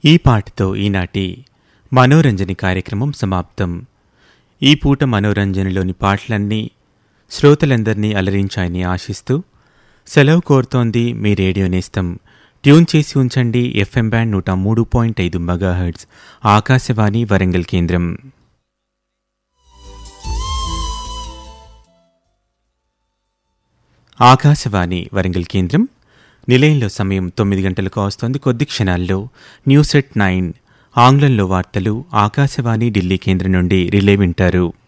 ఈ పాటతో ఈనాటి మనోరంజని కార్యక్రమం సమాప్తం ఈ పూట మనోరంజనలోని పాటలన్నీ శ్రోతలందరినీ అలరించాయని ఆశిస్తూ సెలవు కోరుతోంది మీ రేడియో నేస్తం ట్యూన్ చేసి ఉంచండి ఎఫ్ఎం బ్యాండ్ నూట మూడు పాయింట్ ఐదు మెగాహెర్ట్జ్ ఆకాశవాణి వరంగల్ కేంద్రం ఆకాశవాణి వరంగల్ కేంద్రం నిలయంలో సమయం తొమ్మిది గంటలకు వస్తోంది కొద్ది క్షణాల్లో న్యూస్ ఎట్ నైన్ ఆంగ్లంలో వార్తలు ఆకాశవాణి ఢిల్లీ కేంద్రం నుండి రిలే వింటారు